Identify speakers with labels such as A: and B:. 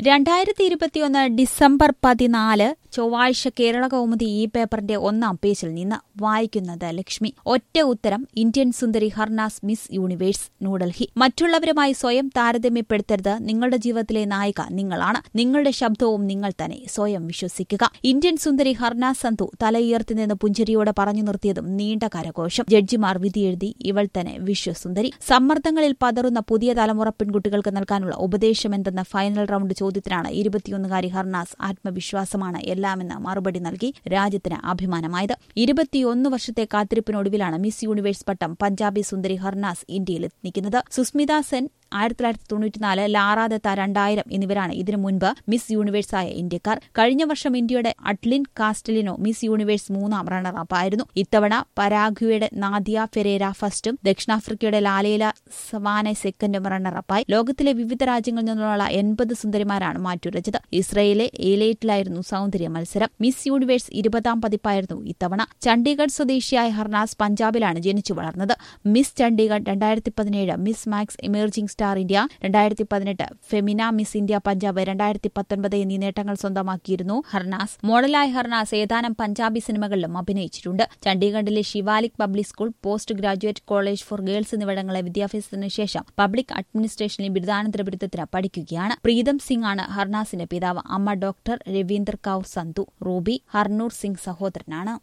A: രണ്ടായിരത്തി ഇരുപത്തിയൊന്ന് ഡിസംബർ പതിനാല് ചൊവ്വാഴ്ച കേരള കൗമുദി ഈ പേപ്പറിന്റെ ഒന്നാം പേജിൽ നിന്ന് വായിക്കുന്നത് ലക്ഷ്മി ഒറ്റ ഉത്തരം ഇന്ത്യൻ സുന്ദരി ഹർനാസ് മിസ് യൂണിവേഴ്സ് ന്യൂഡൽഹി മറ്റുള്ളവരുമായി സ്വയം താരതമ്യപ്പെടുത്തരുത് നിങ്ങളുടെ ജീവിതത്തിലെ നായിക നിങ്ങളാണ് നിങ്ങളുടെ ശബ്ദവും നിങ്ങൾ തന്നെ സ്വയം വിശ്വസിക്കുക ഇന്ത്യൻ സുന്ദരി ഹർനാസ് സന്തു തലയുയർത്തി നിന്ന് പുഞ്ചിരിയോടെ പറഞ്ഞു നിർത്തിയതും നീണ്ട കരഘോഷം ജഡ്ജിമാർ വിധിയെഴുതി ഇവൾ തന്നെ വിശ്വസുന്ദരി സമ്മർദ്ദങ്ങളിൽ പതറുന്ന പുതിയ തലമുറ പെൺകുട്ടികൾക്ക് നൽകാനുള്ള ഉപദേശമെന്തെന്ന ഫൈനൽ റൌണ്ട് ചോദ്യത്തിനാണ് ഇരുപത്തിയൊന്നുകാരി ഹർനാസ് ആത്മവിശ്വാസമാണ് എല്ലാമെന്ന് മറുപടി നൽകി രാജ്യത്തിന് അഭിമാനമായത് ഇരുപത്തിയൊന്ന് വർഷത്തെ കാത്തിരിപ്പിനൊടുവിലാണ് മിസ് യൂണിവേഴ്സ് പട്ടം പഞ്ചാബി സുന്ദരി ഹർനാസ് ഇന്ത്യയിൽ നിൽക്കുന്നത് സുസ്മിത സെൻ ആയിരത്തി തൊള്ളായിരത്തി തൊണ്ണൂറ്റിനാല് ലാറാ ദത്ത രണ്ടായിരം എന്നിവരാണ് ഇതിനു മുൻപ് മിസ് യൂണിവേഴ്സായ ഇന്ത്യക്കാർ കഴിഞ്ഞ വർഷം ഇന്ത്യയുടെ അഡ്ലിൻ കാസ്റ്റലിനോ മിസ് യൂണിവേഴ്സ് മൂന്നാം റണ്ണറപ്പ് ആയിരുന്നു ഇത്തവണ പരാഗ്വയുടെ നാദിയ ഫെരേര ഫസ്റ്റും ദക്ഷിണാഫ്രിക്കയുടെ ലാലേല സവാനെ സെക്കൻഡും റണ്ണറപ്പായി ലോകത്തിലെ വിവിധ രാജ്യങ്ങളിൽ നിന്നുള്ള എൺപത് സുന്ദരിമാരാണ് മാറ്റുരച്ചത് ഇസ്രയേലിലെ ഏലേറ്റിലായിരുന്നു സൗന്ദര്യ മത്സരം മിസ് യൂണിവേഴ്സ് ഇരുപതാം പതിപ്പായിരുന്നു ഇത്തവണ ചണ്ഡീഗഡ് സ്വദേശിയായ ഹർനാസ് പഞ്ചാബിലാണ് ജനിച്ചു വളർന്നത് മിസ് ചണ്ഡീഗഡ് രണ്ടായിരത്തി പതിനേഴ് miss max emerging star India രണ്ടായിരത്തി പതിനെട്ട് ഫെമിന മിസ് ഇന്ത്യ പഞ്ചാബ് രണ്ടായിരത്തി പത്തൊൻപത് എന്നീ നേട്ടങ്ങൾ സ്വന്തമാക്കിയിരുന്നു ഹർനാസ് മോഡലായ ഹർനാസ് ഏതാനും പഞ്ചാബി സിനിമകളിലും അഭിനയിച്ചിട്ടുണ്ട് ചണ്ഡീഗഡിലെ Shivalik public school post graduate college for girls എന്നിവിടങ്ങളിലെ വിദ്യാഭ്യാസത്തിന് ശേഷം പബ്ലിക് അഡ്മിനിസ്ട്രേഷനിൽ ബിരുദാനന്തര ബിരുദത്തിന് പഠിക്കുകയാണ് പ്രീതം സിംഗ് ആണ് ഹർനാസിന്റെ പിതാവ് അമ്മ ഡോക്ടർ രവീന്ദർ കൌർ സന്തു റൂബി ഹർനൂർ സിംഗ് സഹോദരനാണ്